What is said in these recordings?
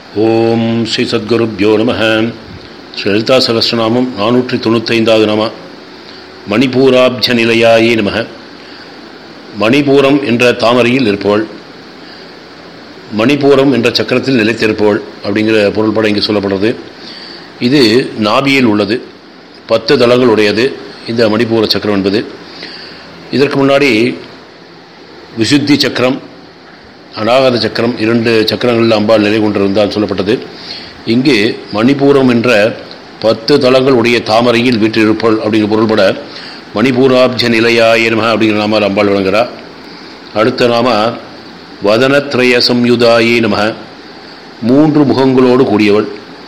ஓம் ஸ்ரீ சத்குருப்யோ நம ஸ்ரீ லலிதா சகஸ்ரநாமம் நானூற்றி தொண்ணூத்தைந்தாவது நாம மணிபூராப்ஜ நிலையாயே நம மணிபூரம் என்ற தாமரையில் இருப்பவள் மணிபூரம் என்ற சக்கரத்தில் நிலைத்திருப்பவள் அப்படிங்கிற பொருள்பட இங்கே சொல்லப்படுறது இது நாபியில் உள்ளது பத்து தளங்கள் உடையது இந்த மணிபூர சக்கரம் என்பது இதற்கு முன்னாடி விசுத்தி சக்கரம் அநாகத சக்கரம் இரண்டு சக்கரங்களில் அம்பாள் நிலை கொண்டிருந்தால் சொல்லப்பட்டது இங்கு மணிபூரம் என்ற பத்து தளங்கள் உடைய தாமரையில் வீற்றிருப்பள் அப்படிங்கிற பொருள்பட மணிபூராப்ஜ நிலையாய நம அப்படிங்கிற நாம அம்பாள் விளங்குகிறார் அடுத்த நாம வதனத்ரய சம்யுதாயே நம மூன்று முகங்களோடு கூடியவள்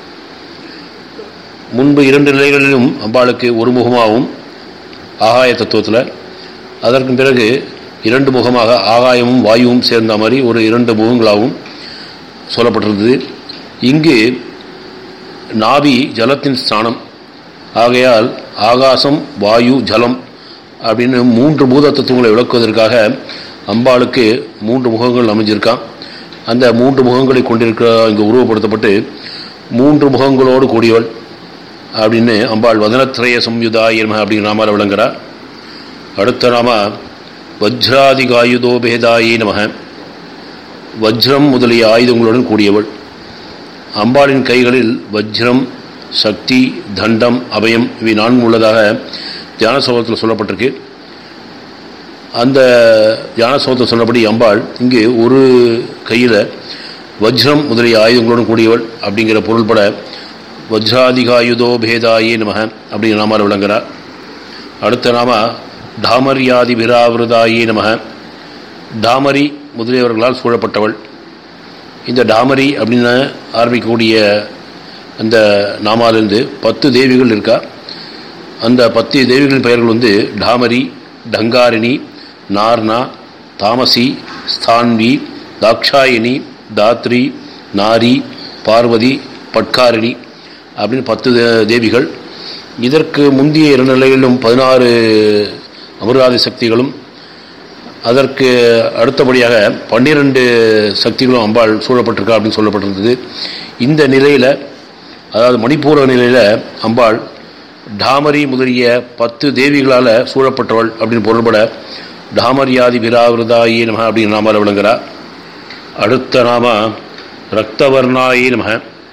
முன்பு இரண்டு நிலைகளிலும் அம்பாளுக்கு ஒரு முகமாகவும் ஆகாய தத்துவத்தில் அதற்கு பிறகு இரண்டு முகமாக ஆகாயமும் வாயுவும் சேர்ந்த மாதிரி ஒரு இரண்டு முகங்களாகவும் சொல்லப்பட்டிருந்தது இங்கு நாவி ஜலத்தின் ஸ்தானம் ஆகையால் ஆகாசம் வாயு ஜலம் அப்படின்னு மூன்று பூத தத்துவங்களை விளக்குவதற்காக அம்பாளுக்கு மூன்று முகங்கள் அமைஞ்சிருக்கான் அந்த மூன்று முகங்களை கொண்டிருக்க இங்கு உருவப்படுத்தப்பட்டு மூன்று முகங்களோடு கூடியவள் அப்படின்னு அம்பாள் வதனத்ரய சம்யுதாயர்ம அப்படிங்கிற நாமால் விளங்குறார் அடுத்த நாம வஜ்ராதிகாயுதோபேதாயே நமக வஜ்ரம் முதலிய ஆயுதங்களுடன் கூடியவள் அம்பாளின் கைகளில் வஜ்ரம் சக்தி தண்டம் அபயம் இவை நான்கு உள்ளதாக தியான சோகத்தில் சொல்லப்பட்டிருக்கு அந்த தியான சோகத்தில் சொல்லப்படி அம்பாள் இங்கு ஒரு கையில் வஜ்ரம் முதலிய ஆயுதங்களுடன் கூடியவள் அப்படிங்கிற பொருள்பட வஜ்ராதிகாயுதோ பேதாயே நமக அப்படிங்கிற நாமால் விளங்குகிறார் அடுத்த நாம டாமரியாதி விராவிரதாயே நமக டாமரி முதலியவர்களால் சூழப்பட்டவள் இந்த டாமரி அப்படின்னு ஆரம்பிக்கக்கூடிய அந்த நாமாலிருந்து பத்து தேவிகள் இருக்கா அந்த பத்து தேவிகளின் பெயர்கள் வந்து டாமரி டங்காரிணி நார்னா தாமசி ஸ்தான்வி தாக்ஷாயினி தாத்ரி நாரி பார்வதி பட்காரிணி அப்படின்னு பத்து தேவிகள் இதற்கு முந்தைய இரு நிலைகளிலும் பதினாறு அமராதி சக்திகளும் அதற்கு அடுத்தபடியாக பன்னிரண்டு சக்திகளும் அம்பாள் சூழப்பட்டிருக்கா அப்படின்னு சொல்லப்பட்டிருந்தது இந்த நிலையில் அதாவது மணிப்பூர நிலையில் அம்பாள் டாமரி முதலிய பத்து தேவிகளால் சூழப்பட்டவள் அப்படின்னு பொருள்பட டாமரியாதி விராவிரதாயி நம அப்படின்னு நாமால் விளங்குறா அடுத்த நாம ரக்தவர்ணாயி நம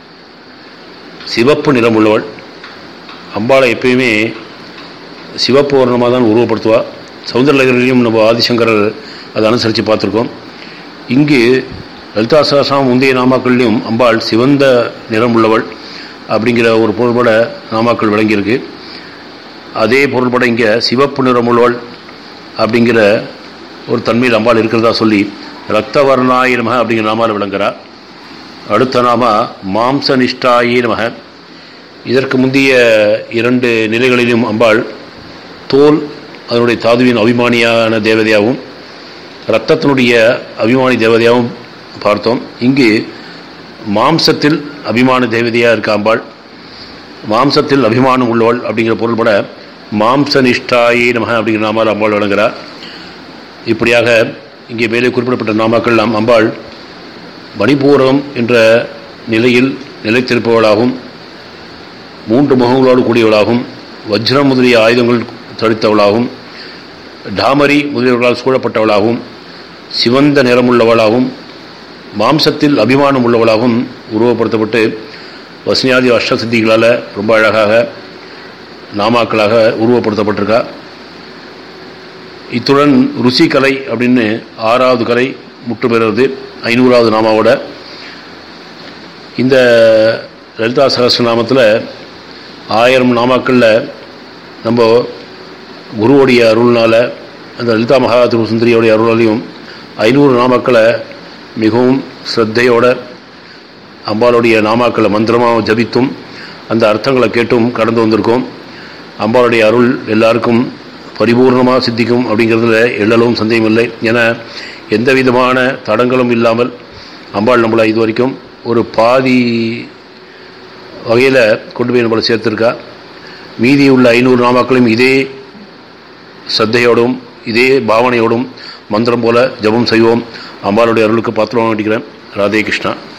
சிவப்பு நிறம் உள்ளவள் அம்பாளை எப்பயுமே சிவப்பு வர்ணமாக தான் உருவப்படுத்துவாள் சௌந்தரலகரிலையும் நம்ம ஆதிசங்கரர் அதை அனுசரித்து பார்த்துருக்கோம் இங்கு லலிதா சகசாம் முந்தைய நாமாக்கள்லையும் அம்பாள் சிவந்த நிறம் உள்ளவள் அப்படிங்கிற ஒரு பொருள்பட நாமாக்கள் விளங்கியிருக்கு அதே பொருள்பட இங்கே சிவப்பு நிறம் உள்ளவள் அப்படிங்கிற ஒரு தன்மையில் அம்பாள் இருக்கிறதா சொல்லி ரக்தவர்ணாய நமக அப்படிங்கிற நாமால் விளங்குறா அடுத்த நாம மாம்ச நிஷ்டாயே நமக இதற்கு முந்தைய இரண்டு நிலைகளிலும் அம்பாள் தோல் அதனுடைய தாதுவின் அபிமானியான தேவதையாகவும் இரத்தத்தினுடைய அபிமானி தேவதையாகவும் பார்த்தோம் இங்கு மாம்சத்தில் அபிமான தேவதையாக இருக்க அம்பாள் மாம்சத்தில் அபிமானம் உள்ளவள் அப்படிங்கிற பொருள்பட மாம்ச நிஷ்டாயே நமக அப்படிங்கிற நாமால் அம்பாள் வழங்குகிறார் இப்படியாக இங்கே மேலே குறிப்பிடப்பட்ட நாமாக்கள் நாம் அம்பாள் மணிபூரம் என்ற நிலையில் நிலைத்திருப்பவளாகவும் மூன்று முகங்களோடு கூடியவளாகவும் வஜ்ரம் முதலிய ஆயுதங்கள் தடுத்தவளாகவும் டாமரி முதலியவர்களால் சூழப்பட்டவளாகவும் சிவந்த நிறமுள்ளவளாகவும் மாம்சத்தில் அபிமானம் உள்ளவளாகவும் உருவப்படுத்தப்பட்டு வசனியாதி அஷ்டசித்திகளால் ரொம்ப அழகாக நாமாக்களாக உருவப்படுத்தப்பட்டிருக்கா இத்துடன் ருசி கலை அப்படின்னு ஆறாவது கலை முற்று பெறுறது ஐநூறாவது நாமாவோட இந்த லலிதா சகசிரநாமத்தில் ஆயிரம் நாமாக்களில் நம்ம குருவோடைய அருள்னால் அந்த லலிதா மகாதிரு சுந்தரியோடைய அருளாலையும் ஐநூறு நாமாக்களை மிகவும் ஸ்ரத்தையோட அம்பாளுடைய நாமாக்களை மந்திரமாக ஜபித்தும் அந்த அர்த்தங்களை கேட்டும் கடந்து வந்திருக்கோம் அம்பாளுடைய அருள் எல்லாருக்கும் பரிபூர்ணமாக சித்திக்கும் அப்படிங்கிறதுல எள்ளளவும் சந்தேகம் இல்லை என எந்த விதமான தடங்களும் இல்லாமல் அம்பாள் நம்மளை இது வரைக்கும் ஒரு பாதி வகையில் கொண்டு போய் நம்மளை சேர்த்துருக்கா மீதி உள்ள ஐநூறு நாமாக்களையும் இதே சத்தையோடும் இதே பாவனையோடும் மந்திரம் போல ஜபம் செய்வோம் அம்பாளுடைய அருளுக்கு பாத்திரம் வேண்டிக்கிறேன் ராதே கிருஷ்ணா